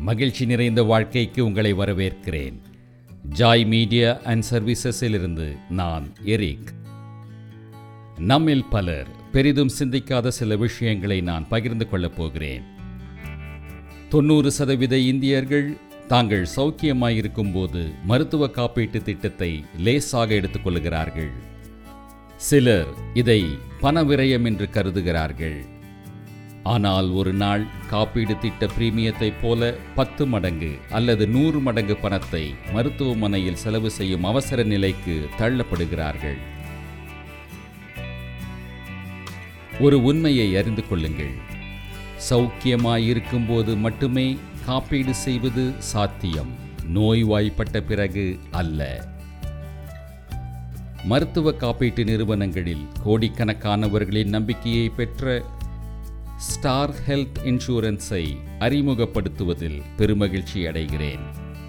மகிழ்ச்சி நிறைந்த வாழ்க்கைக்கு உங்களை வரவேற்கிறேன் ஜாய் மீடியா அண்ட் சர்வீசஸிலிருந்து நான் எரிக் நம்மில் பலர் பெரிதும் சிந்திக்காத சில விஷயங்களை நான் பகிர்ந்து கொள்ளப் போகிறேன் தொண்ணூறு சதவீத இந்தியர்கள் தாங்கள் சௌக்கியமாயிருக்கும் போது மருத்துவ காப்பீட்டு திட்டத்தை லேசாக எடுத்துக்கொள்கிறார்கள் சிலர் இதை பண விரயம் என்று கருதுகிறார்கள் ஆனால் ஒரு நாள் காப்பீடு திட்ட பிரீமியத்தைப் போல பத்து மடங்கு அல்லது நூறு மடங்கு பணத்தை மருத்துவமனையில் செலவு செய்யும் அவசர நிலைக்கு தள்ளப்படுகிறார்கள் ஒரு உண்மையை அறிந்து கொள்ளுங்கள் சௌக்கியமாயிருக்கும்போது மட்டுமே காப்பீடு செய்வது சாத்தியம் நோய்வாய்ப்பட்ட பிறகு அல்ல மருத்துவ காப்பீட்டு நிறுவனங்களில் கோடிக்கணக்கானவர்களின் நம்பிக்கையை பெற்ற ஸ்டார் ஹெல்த் இன்சூரன்ஸை அறிமுகப்படுத்துவதில் பெருமகிழ்ச்சி அடைகிறேன்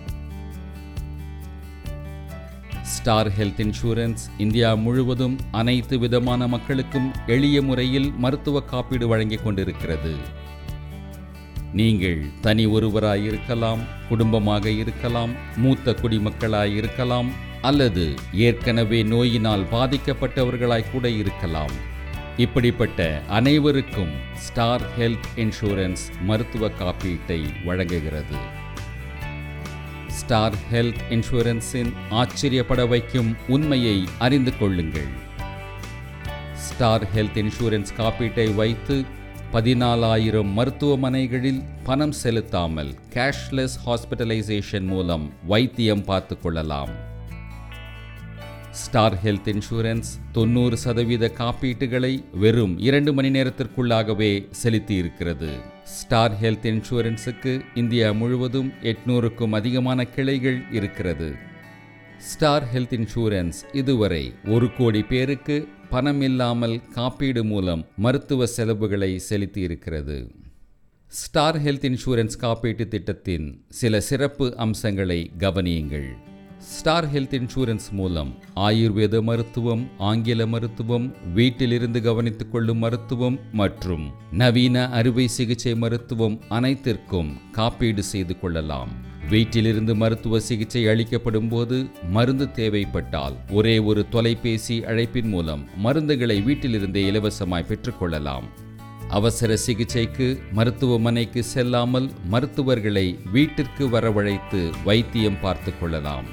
ஸ்டார் ஹெல்த் இன்சூரன்ஸ் இந்தியா முழுவதும் அனைத்து விதமான மக்களுக்கும் எளிய முறையில் மருத்துவ காப்பீடு வழங்கிக் கொண்டிருக்கிறது நீங்கள் தனி ஒருவராய் இருக்கலாம் குடும்பமாக இருக்கலாம் மூத்த குடிமக்களாய் இருக்கலாம் அல்லது ஏற்கனவே நோயினால் பாதிக்கப்பட்டவர்களாய் கூட இருக்கலாம் இப்படிப்பட்ட அனைவருக்கும் ஸ்டார் ஹெல்த் இன்சூரன்ஸ் மருத்துவ காப்பீட்டை வழங்குகிறது ஸ்டார் ஹெல்த் இன்சூரன்ஸின் ஆச்சரியப்பட வைக்கும் உண்மையை அறிந்து கொள்ளுங்கள் ஸ்டார் ஹெல்த் இன்சூரன்ஸ் காப்பீட்டை வைத்து பதினாலாயிரம் மருத்துவமனைகளில் பணம் செலுத்தாமல் கேஷ்லெஸ் ஹாஸ்பிட்டலைசேஷன் மூலம் வைத்தியம் பார்த்து கொள்ளலாம் ஸ்டார் ஹெல்த் இன்சூரன்ஸ் தொண்ணூறு சதவீத காப்பீட்டுகளை வெறும் இரண்டு மணி நேரத்திற்குள்ளாகவே செலுத்தி இருக்கிறது ஸ்டார் ஹெல்த் இன்சூரன்ஸுக்கு இந்தியா முழுவதும் எட்நூறுக்கும் அதிகமான கிளைகள் இருக்கிறது ஸ்டார் ஹெல்த் இன்சூரன்ஸ் இதுவரை ஒரு கோடி பேருக்கு பணம் இல்லாமல் காப்பீடு மூலம் மருத்துவ செலவுகளை செலுத்தி இருக்கிறது ஸ்டார் ஹெல்த் இன்சூரன்ஸ் காப்பீட்டு திட்டத்தின் சில சிறப்பு அம்சங்களை கவனியுங்கள் ஸ்டார் ஹெல்த் இன்சூரன்ஸ் மூலம் ஆயுர்வேத மருத்துவம் ஆங்கில மருத்துவம் வீட்டிலிருந்து கவனித்துக் கொள்ளும் மருத்துவம் மற்றும் நவீன அறுவை சிகிச்சை மருத்துவம் அனைத்திற்கும் காப்பீடு செய்து கொள்ளலாம் வீட்டிலிருந்து மருத்துவ சிகிச்சை அளிக்கப்படும் போது மருந்து தேவைப்பட்டால் ஒரே ஒரு தொலைபேசி அழைப்பின் மூலம் மருந்துகளை வீட்டிலிருந்தே இலவசமாய் பெற்றுக்கொள்ளலாம் அவசர சிகிச்சைக்கு மருத்துவமனைக்கு செல்லாமல் மருத்துவர்களை வீட்டிற்கு வரவழைத்து வைத்தியம் பார்த்து கொள்ளலாம்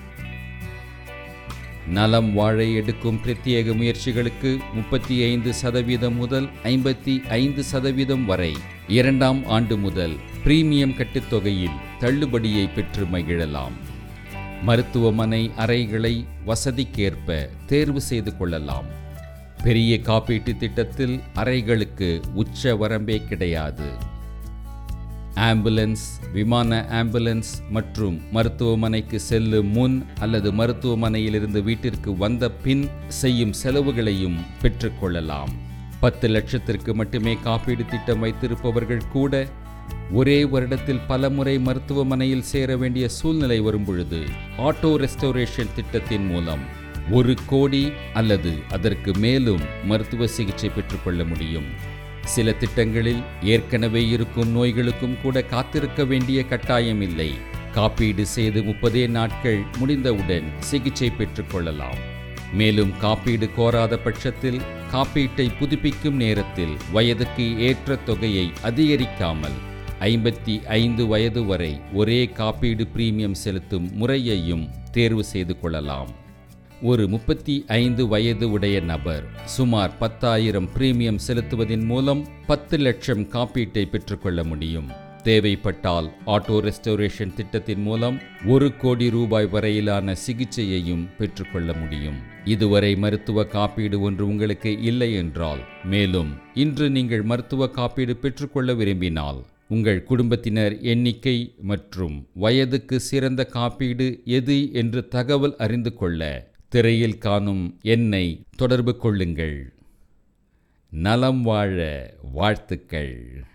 நலம் வாழ எடுக்கும் பிரத்யேக முயற்சிகளுக்கு முப்பத்தி ஐந்து சதவீதம் முதல் ஐம்பத்தி ஐந்து சதவீதம் வரை இரண்டாம் ஆண்டு முதல் பிரீமியம் கட்டுத்தொகையில் தள்ளுபடியை பெற்று மகிழலாம் மருத்துவமனை அறைகளை வசதிக்கேற்ப தேர்வு செய்து கொள்ளலாம் பெரிய காப்பீட்டு திட்டத்தில் அறைகளுக்கு உச்ச வரம்பே கிடையாது ஆம்புலன்ஸ் விமான ஆம்புலன்ஸ் மற்றும் மருத்துவமனைக்கு செல்லும் முன் அல்லது மருத்துவமனையிலிருந்து வீட்டிற்கு வந்த பின் செய்யும் செலவுகளையும் பெற்றுக்கொள்ளலாம் பத்து லட்சத்திற்கு மட்டுமே காப்பீடு திட்டம் வைத்திருப்பவர்கள் கூட ஒரே வருடத்தில் பலமுறை மருத்துவமனையில் சேர வேண்டிய சூழ்நிலை வரும்பொழுது ஆட்டோ ரெஸ்டோரேஷன் திட்டத்தின் மூலம் ஒரு கோடி அல்லது அதற்கு மேலும் மருத்துவ சிகிச்சை பெற்றுக்கொள்ள முடியும் சில திட்டங்களில் ஏற்கனவே இருக்கும் நோய்களுக்கும் கூட காத்திருக்க வேண்டிய கட்டாயம் இல்லை காப்பீடு செய்து முப்பதே நாட்கள் முடிந்தவுடன் சிகிச்சை பெற்றுக்கொள்ளலாம் மேலும் காப்பீடு கோராத பட்சத்தில் காப்பீட்டை புதுப்பிக்கும் நேரத்தில் வயதுக்கு ஏற்ற தொகையை அதிகரிக்காமல் ஐம்பத்தி ஐந்து வயது வரை ஒரே காப்பீடு பிரீமியம் செலுத்தும் முறையையும் தேர்வு செய்து கொள்ளலாம் ஒரு முப்பத்தி ஐந்து வயது உடைய நபர் சுமார் பத்தாயிரம் பிரீமியம் செலுத்துவதன் மூலம் பத்து லட்சம் காப்பீட்டை பெற்றுக்கொள்ள முடியும் தேவைப்பட்டால் ஆட்டோ ரெஸ்டோரேஷன் திட்டத்தின் மூலம் ஒரு கோடி ரூபாய் வரையிலான சிகிச்சையையும் பெற்றுக்கொள்ள முடியும் இதுவரை மருத்துவ காப்பீடு ஒன்று உங்களுக்கு இல்லை என்றால் மேலும் இன்று நீங்கள் மருத்துவ காப்பீடு பெற்றுக்கொள்ள விரும்பினால் உங்கள் குடும்பத்தினர் எண்ணிக்கை மற்றும் வயதுக்கு சிறந்த காப்பீடு எது என்று தகவல் அறிந்து கொள்ள திரையில் காணும் எண்ணை தொடர்பு கொள்ளுங்கள் நலம் வாழ வாழ்த்துக்கள்